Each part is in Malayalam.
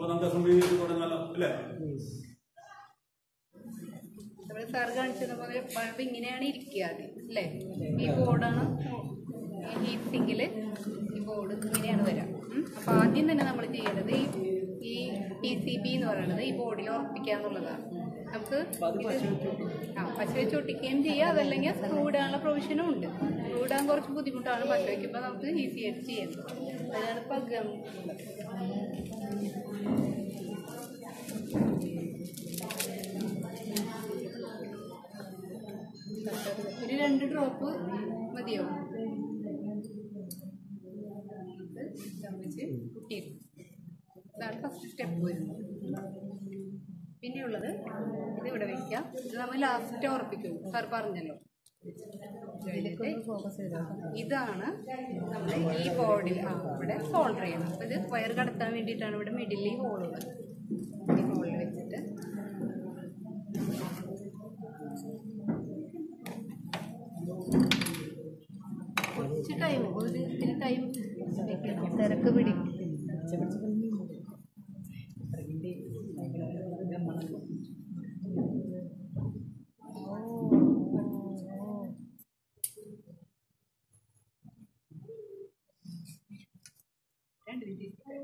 അപ്പൊ നമുക്ക് അസംബ്ലി തുടങ്ങാലോ അല്ലേ നമ്മൾ സാർ കാണിച്ചത് പോലെ ബൾബ് ഇങ്ങനെയാണ് ഇരിക്കുക ആദ്യം അല്ലേ ഈ ബോർഡാണ് ഈ ഹീറ്റ് സിങ്കിൽ ഈ ബോർഡ് ഇങ്ങനെയാണ് വരാം ഉം. അപ്പൊ ആദ്യം തന്നെ നമ്മൾ ചെയ്യേണ്ടത് ഈ ഈ പി സി ബി എന്ന് പറയുന്നത് ഈ ബോർഡിൽ ഉറപ്പിക്കുക എന്നുള്ളതാണ് നമുക്ക് ഇത് ആ പശ വെച്ച് ഒട്ടിക്കുകയും ചെയ്യാം അതല്ലെങ്കിൽ സ്ക്രൂ ഇടാനുള്ള പ്രൊവിഷനും ഉണ്ട് സ്ക്രൂ ഇടാൻ കുറച്ച് ബുദ്ധിമുട്ടാണ് പശ വയ്ക്കുമ്പോൾ നമുക്ക് ഈസി ആയിട്ട് ചെയ്യാം അതാണ് ഇപ്പം ഗം ഒരു രണ്ട് ഡ്രോപ്പ് മതിയോ ഇത് ചമ്മച്ച് കുട്ടിയിട്ട് ഇതാണ് ഫസ്റ്റ് സ്റ്റെപ്പ് വരുന്നത് പിന്നെയുള്ളത് ഇത് ഇവിടെ വെക്കാം ഇത് നമ്മൾ ലാസ്റ്റ് ഉറപ്പിക്കും സാർ പറഞ്ഞല്ലോ കഴിഞ്ഞിട്ട് ഇതാണ് നമ്മൾ ഈ ബോർഡിൽ ആ ഇവിടെ സോൾഡർ ചെയ്യണം അപ്പോൾ ഇത് വയർ കടത്താൻ വേണ്ടിയിട്ടാണ് ഇവിടെ മിഡിൽ ഈ ഹോളുള്ളത് ഈ ഹോളിൽ വെച്ചിട്ട് കുറച്ച് ടൈം ഒരു ഇത്തിരി ടൈം വെക്കണം തിരക്ക് പിടിക്കും രണ്ട് മിനിറ്റ്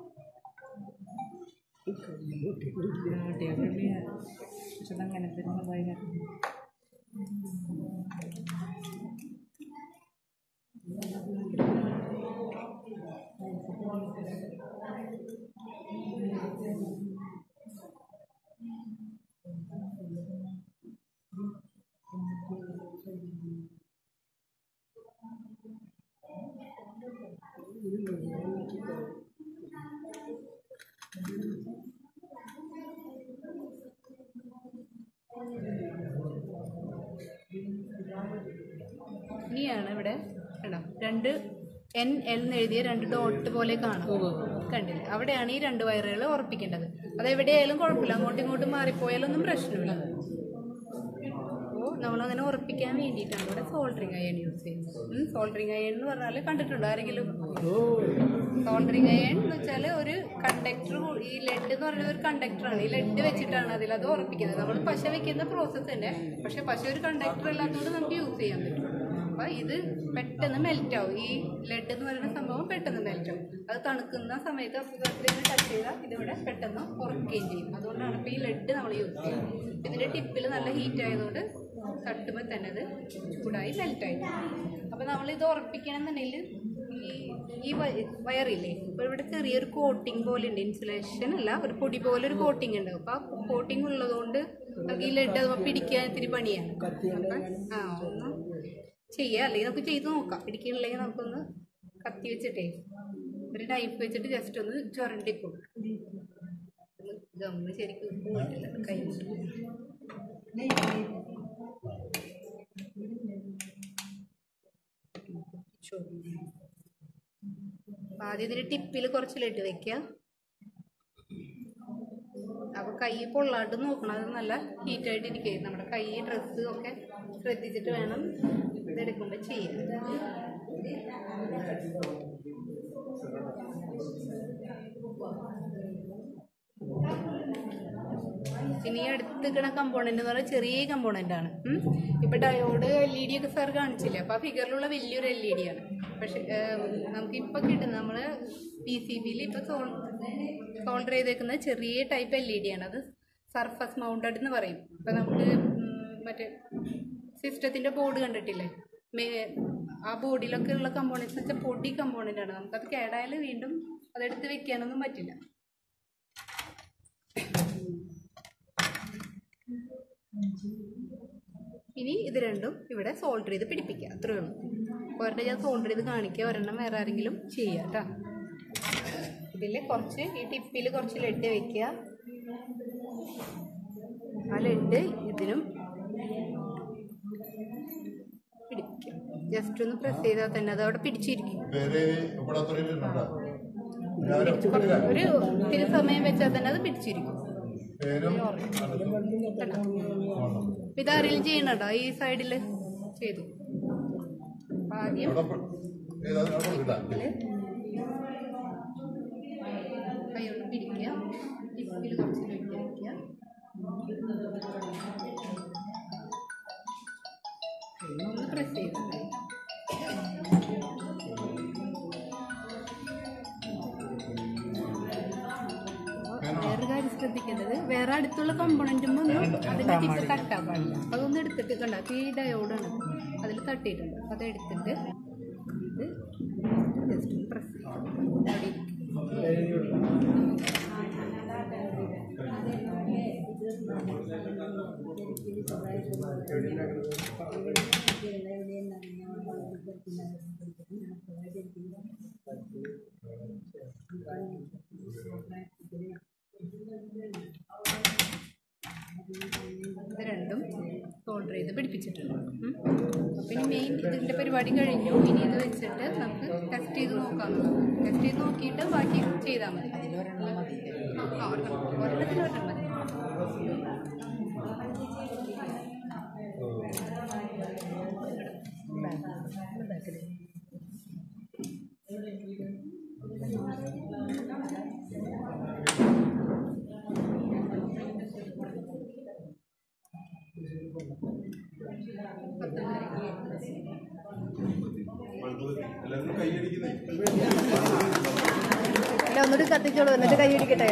ഇനിയാണ് ഇവിടെ കണ്ടോ രണ്ട് എൻ എൽ എന്ന് എഴുതിയ രണ്ട് ഡോട്ട് പോലെ കാണും കണ്ടില്ലേ അവിടെയാണ് ഈ രണ്ട് വയറുകൾ ഉറപ്പിക്കേണ്ടത് അത് എവിടെയായാലും കുഴപ്പമില്ല അങ്ങോട്ടും ഇങ്ങോട്ടും മാറിപ്പോയാലൊന്നും പ്രശ്നമില്ല അപ്പോൾ നമ്മളങ്ങനെ ഉറപ്പിക്കാൻ വേണ്ടിയിട്ടാണ് ഇവിടെ സോൾഡറിങ് അയൺ യൂസ് ചെയ്യുന്നത് സോൾഡറിങ് അയൺ എന്ന് പറഞ്ഞാൽ കണ്ടിട്ടുണ്ടോ ആരെങ്കിലും സോൾഡറിങ് അയൺ എന്ന് വെച്ചാൽ ഒരു കണ്ടക്ടർ ഈ ലെഡ് എന്ന് പറയുന്നത് ഒരു കണ്ടക്ടറാണ് ഈ ലെഡ് വെച്ചിട്ടാണ് അതിൽ അത് ഉറപ്പിക്കുന്നത് നമ്മൾ പശ വെക്കുന്ന പ്രോസസ്സ് തന്നെ പക്ഷെ പശ ഒരു കണ്ടക്ടർ അല്ലാത്തതുകൊണ്ട് നമുക്ക് യൂസ് ചെയ്യാൻ പറ്റും അപ്പൊ ഇത് പെട്ടെന്ന് മെൽറ്റ് ആവും ഈ ലെഡ് എന്ന് പറയുന്ന സംഭവം പെട്ടെന്ന് മെൽറ്റ് ആവും അത് തണുക്കുന്ന സമയത്ത് അസുഖത്തിൽ ടച്ച് ചെയ്താൽ ഇതിവിടെ പെട്ടെന്ന് ഉറക്കുകയും ചെയ്യും അതുകൊണ്ടാണ് ഇപ്പോൾ ഈ ലെഡ് നമ്മൾ യൂസ് ചെയ്യുന്നത് ഇതിന്റെ ടിപ്പിൽ നല്ല ഹീറ്റ് ആയതുകൊണ്ട് തട്ടുമ്പോൾ തന്നെ അത് ചൂടായി മെൽറ്റായി അപ്പോൾ നമ്മൾ ഇത് ഉറപ്പിക്കണമെന്നുണ്ടെങ്കിൽ ഈ ഈ വയ- വയറില്ലേ ഇപ്പോൾ ഇവിടെ ചെറിയൊരു കോട്ടിംഗ് പോലെ ഉണ്ട് ഇൻസുലേഷൻ അല്ല ഒരു പൊടി പോലെ ഒരു കോട്ടിംഗ് ഉണ്ട് അപ്പോൾ ആ കോട്ടിംഗ് ഉള്ളതുകൊണ്ട് നമുക്ക് ഈ ലെഡ് അത് പിടിക്കാൻ ഇത്തിരി പണിയാണ് അപ്പം ആ ഒന്ന് ചെയ്യാം അല്ലെങ്കിൽ നമുക്ക് ചെയ്ത് നോക്കാം പിടിക്കണില്ലെങ്കിൽ നമുക്കൊന്ന് കത്തി വെച്ചിട്ടേ ഒരു നൈഫ് വെച്ചിട്ട് ജസ്റ്റ് ഒന്ന് ചുരണ്ടി കൊടുക്കും ഗമ്മ് ശരിക്കും പോയിട്ടില്ല കൈ അപ്പൊ ആദ്യം ഇതിന് ടിപ്പിൽ കുറച്ച് ലഡ് വെക്കുക അപ്പൊ കൈ പൊള്ളാണ്ട് നോക്കണം അത് നല്ല ഹീറ്റായിട്ട് ഇരിക്കും നമ്മുടെ കൈ ഡ്രസ്സ് ഒക്കെ ശ്രദ്ധിച്ചിട്ട് വേണം ഇതെടുക്കുമ്പോൾ ചെയ്യാൻ ഇനി അടുത്ത് നിൽക്കുന്ന കമ്പോണന്റ് എന്ന് പറഞ്ഞാൽ ചെറിയ കമ്പോണന്റ് ആണ് ഉം. ഇപ്പൊ ഡയോഡ് എൽ ഇ ഡി ഒക്കെ സാർ കാണിച്ചില്ലേ അപ്പൊ ആ ഫിഗറിലുള്ള വലിയൊരു എൽ ഇ ഡി ആണ് പക്ഷെ നമുക്ക് ഇപ്പൊ കിട്ടുന്ന നമ്മള് പി സി ബിയിൽ ഇപ്പൊ സോൾഡർ ചെയ്തേക്കുന്ന ചെറിയ ടൈപ്പ് എൽ ഇ ഡി ആണ് അത് സർഫസ് മൗണ്ടഡ് എന്ന് പറയും ഇപ്പൊ നമുക്ക് ഉം, മറ്റേ സിസ്റ്റത്തിന്റെ ബോർഡ് കണ്ടിട്ടില്ലേ മേ ആ ബോർഡിലൊക്കെ ഉള്ള കമ്പോണൻസ് വെച്ചാൽ പൊടി കമ്പോണന്റ് ആണ് നമുക്കത് കേടായാൽ വീണ്ടും അതെടുത്ത് വെക്കാനൊന്നും പറ്റില്ല ഇനി ഇത് രണ്ടും ഇവിടെ സോൾഡർ ചെയ്ത് പിടിപ്പിക്കുക അത്രേ ഉള്ളൂ ഒരെണ്ണം ഞാൻ സോൾഡർ ചെയ്ത് കാണിക്കുക ഒരെണ്ണം വേറെ ആരെങ്കിലും ചെയ്യുക കേട്ടോ ഇതിൽ കുറച്ച് ഈ ടിപ്പിൽ കുറച്ച് ലഡ് വെക്കുക ആ ലഡ് ഇതിനും പിടിപ്പിക്കുക ജസ്റ്റ് ഒന്ന് പ്രസ് ചെയ്താൽ തന്നെ അത് അവിടെ പിടിച്ചിരിക്കും പേര് ഇവിടെ തുടങ്ങിയിട്ടുണ്ടോ ഒരു ഇത്തിരി സമയം വെച്ചാൽ തന്നെ അത് പിടിച്ചിരിക്കും പേരും കേട്ടോ ഇതാരെങ്കിലും ചെയ്യണട്ടോ ഈ സൈഡിൽ ചെയ്തു അപ്പൊ ആദ്യം ഇവിടെ ഏതാ അവിടെ കിട്ടാം ഇതില് കൈ കൊണ്ട് പിരിക്കുക ടിപ്പിൽ കുറച്ച് വെട്ടി വയ്ക്കുക ഒന്ന് പ്രസ് ചെയ്ത് വേറൊരു കാര്യം ശ്രദ്ധിക്കേണ്ടത് വേറെ അടുത്തുള്ള കമ്പോണൻറ്റും ഒന്നും അതിൻ്റെ ടിപ്പ് തട്ടാൻ പാടില്ല അപ്പൊ അതൊന്നും എടുത്തിട്ട് കണ്ട ഈ ഡയോഡാണ് അതിൽ തട്ടിയിട്ടുണ്ട് അപ്പൊ അത് എടുത്തിട്ട് ഇത് ജസ്റ്റ് പ്രസ് അവിടെ ഇരിക്കും. ഇത് രണ്ടും സോൾഡർ ചെയ്ത് പിടിപ്പിച്ചിട്ടുണ്ട് ഉം. അപ്പോൾ ഇനി മെയിൻ ഇതിൻ്റെ പരിപാടി കഴിഞ്ഞു ഇനി ഇത് വെച്ചിട്ട് നമുക്ക് ടെസ്റ്റ് ചെയ്ത് നോക്കാം ടെസ്റ്റ് ചെയ്ത് നോക്കിയിട്ട് ബാക്കി ചെയ്താൽ മതി ആ, ആ, ഒരെണ്ണം. ഒരെണ്ണത്തിന് ഒരെണ്ണം മതി എല്ലാവരും കൈയടിക്കുന്നേ അല്ല ഒന്നുകൂടി കത്തിച്ചോളൂ എന്നിട്ട് കൈ ഇടിക്കട്ടെ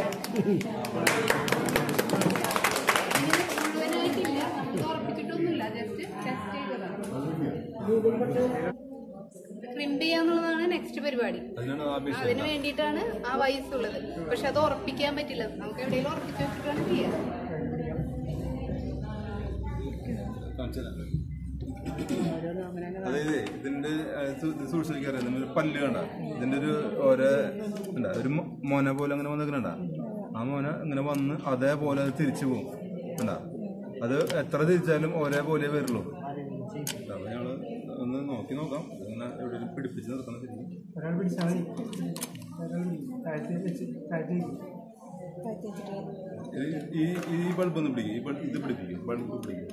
മുഴുവനായിട്ടില്ല നമ്മൾ ഉറപ്പിച്ചിട്ടൊന്നുമില്ല ജസ്റ്റ് ടെസ്റ്റ് ചെയ്തതാണ് ട്രിം ചെയ്യാന്നുള്ളതാണ് നെക്സ്റ്റ് പരിപാടി അതിനാണ് ആപേക്ഷ അതിന് വേണ്ടിയിട്ടാണ് ആ വയസ്സ് ഉള്ളത് പക്ഷെ അത് ഉറപ്പിക്കാൻ പറ്റില്ല നമുക്ക് എവിടെയെങ്കിലും ഉറപ്പിച്ച് വെച്ചിട്ടാണ് ചെയ്യാം അതായത് ഇതിന്റെ അഹ് സു- ഇത് സൂക്ഷിച്ചിരിക്കാറില്ല നമ്മൾ പല്ല് കണ്ട ഇതിന്റെ ഒരു ഓരോ എന്താ ഒരു മൊ- മോന പോലെ അങ്ങനെ വന്നിക്കണ്ട ആ മോന ഇങ്ങനെ വന്ന് അതേപോലെ അത് തിരിച്ചു പോകും കണ്ട അത് എത്ര തിരിച്ചാലും ഒരേപോലെ വരുള്ളൂ അപ്പൊ ഞങ്ങള് ഒന്ന് നോക്കി നോക്കാം ഇങ്ങനെ എവിടെയെങ്കിലും പിടിപ്പിച്ച് നിർത്തണം ശരിക്കും ഒരാൾ പിടിച്ചാൽ മതി ഒരാൾ താഴ്ത്തി വെച്ച് താഴ്ത്തി വെക്കും ഇത് ഈ ഈ ബൾബ് ഒന്ന് പിടിക്കും ഈ ബൾബ് ഇത് പിടിപ്പിക്കും ബൾബ് പിടിക്കും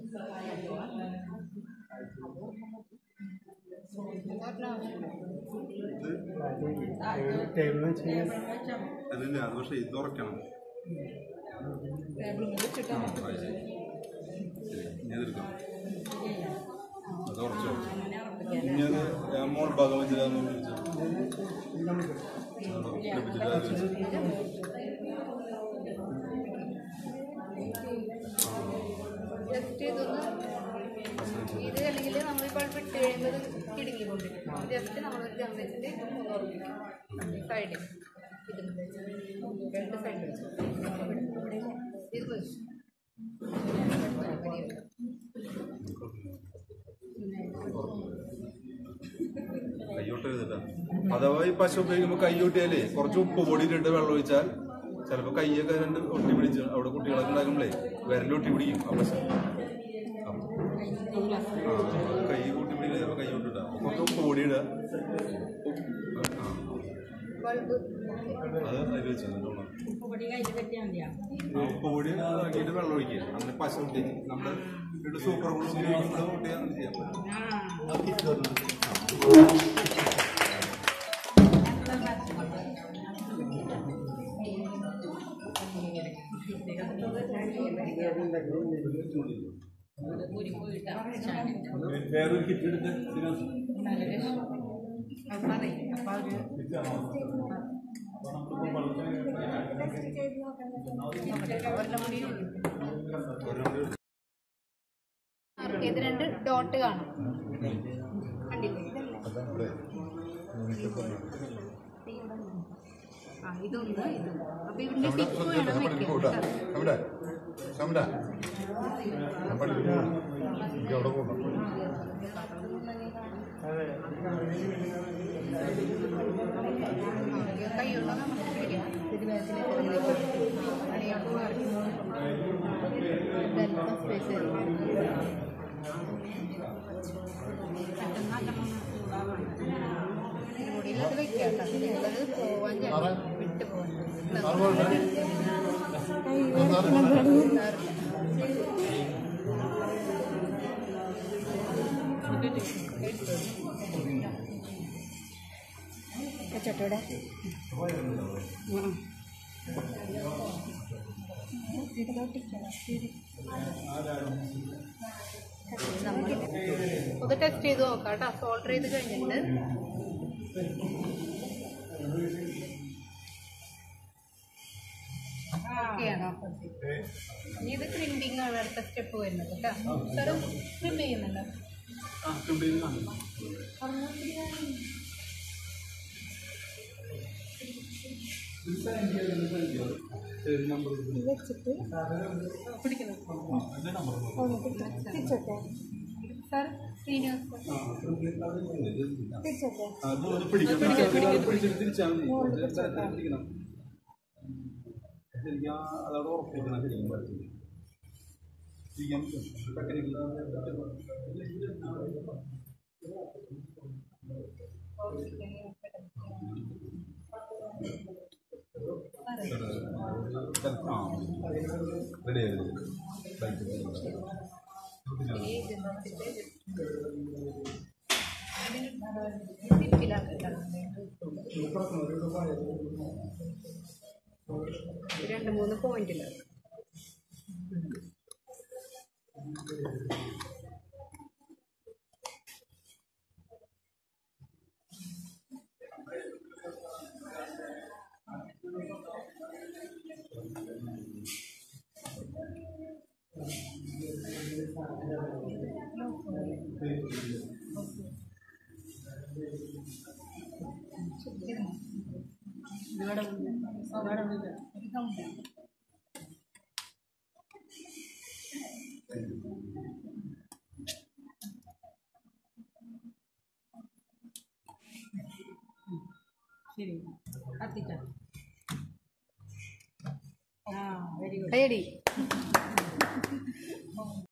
ടേബിൾ വെച്ച് കഴിഞ്ഞാൽ അതില്ല അത് പക്ഷേ ഇത് ഉറക്കണം ആ, അത് ശരി. ശരി, ഇനി അതെടുക്കാം. അത് ഉറച്ചോ ഇനി അത് ആ മോൾ ഭാഗം വെച്ചിട്ട് അതൊന്ന് പിടിച്ചോ. അതോ, പിടിപ്പിച്ചിട്ട് അത് വെച്ചോ. ജസ്റ്റ് ഇതൊന്ന് ഇത് അല്ലെങ്കിൽ നമ്മൾ ഈ ബൾബ് ഇട്ട് കഴിയുമ്പോൾ ഇത് കിടുങ്ങിക്കൊണ്ടിരിക്കും ജസ്റ്റ് നമ്മളൊരു ഗം വെച്ചിട്ട് ഇതൊന്ന് ഉറപ്പിക്കും സൈഡിൽ ഇതും വെച്ച് രണ്ട് സൈഡ് വെച്ച് ഇത് വെച്ച് കൈയോട്ട് എഴുതട്ടാ അഥവാ ഈ പശു ഉപയോഗിക്കുമ്പോൾ കൈയോട്ടിയാലേ കുറച്ച് ഉപ്പ് പൊടി ഇട്ടിട്ട് വെള്ളം ഒഴിച്ചാൽ ചിലപ്പോൾ കൈയൊക്കെ രണ്ട് ഒട്ടി പിടിച്ച് അവിടെ കുട്ടികളൊക്കെ ഉണ്ടാക്കുമ്പോഴേ വിരൽ ഒട്ടി പിടിക്കും ആ പ്രശ്നം ആ. ആ, കൈ കൂട്ടി പിടിക്കില്ല ചിലപ്പോൾ കൈ കൊണ്ടിട്ടാ കുറച്ച് ഉപ്പ് പൊടി ഇടുക ആ, ബൾബ് അത് അതിൽ വെച്ചു ആ ഉപ്പ് പൊടി ആക്കിയിട്ട് വെള്ളം ഒഴിക്കുക അങ്ങനെ പശ ഒട്ടി നമ്മുടെ വീട്ടിൽ സൂപ്പർ ഫുഡ് ഉപയോഗിക്കുമ്പോൾ ഒട്ടി അങ്ങനെ ചെയ്യാം വേറൊരു കിറ്റ് എടുത്ത് അത് പറയും അപ്പം അവർ ഒരെണ്ണം കൂടി ഇത് രണ്ട് ഡോട്ട് കാണും കണ്ടില്ലേ ഇതല്ലേ ആ ഇതൊന്ന് ഇത് അപ്പൊ ഇതിന്റെ ടിപ്പ് വേണം വെക്കാൻ കേട്ടോ. അവിടെ അവിടെ എനിക്ക് അവിടെ പോകണം കൈ ഉണ്ടോ നമുക്ക് പിടിക്കാം ഇത് ബാക്കിലേക്ക് അറിയാമോ ഇതെല്ലാം സ്പേസ് മുടിയിലത് വെക്കാം കേട്ടോ ഉള്ളത് പോവാൻ ചാൻസ് വിട്ടു സാറ് പോകട്ടെ സാറ് ചട്ടോടെ ഒന്ന് ടെസ്റ്റ് ചെയ്ത് നോക്കാം കേട്ടോ സോൾഡർ ചെയ്ത് കഴിഞ്ഞിട്ട് Okay ആണോ ഇനി ഇത് ക്രിമ്പിങ് ആണ് അടുത്ത സ്റ്റെപ്പ് വരുന്നത് കേട്ടോ സാറ് ക്രിം ചെയ്യുന്നുണ്ടോ സാർ ശ്രീനിവാസ് അതവിടെ ഉറപ്പിക്കണം ശരിക്കും പഠിച്ചത് ചെയ്യാൻ ആ റെഡി ആയിരുന്നു രണ്ട് മൂന്ന് പോയിന്റില് കയ്യടി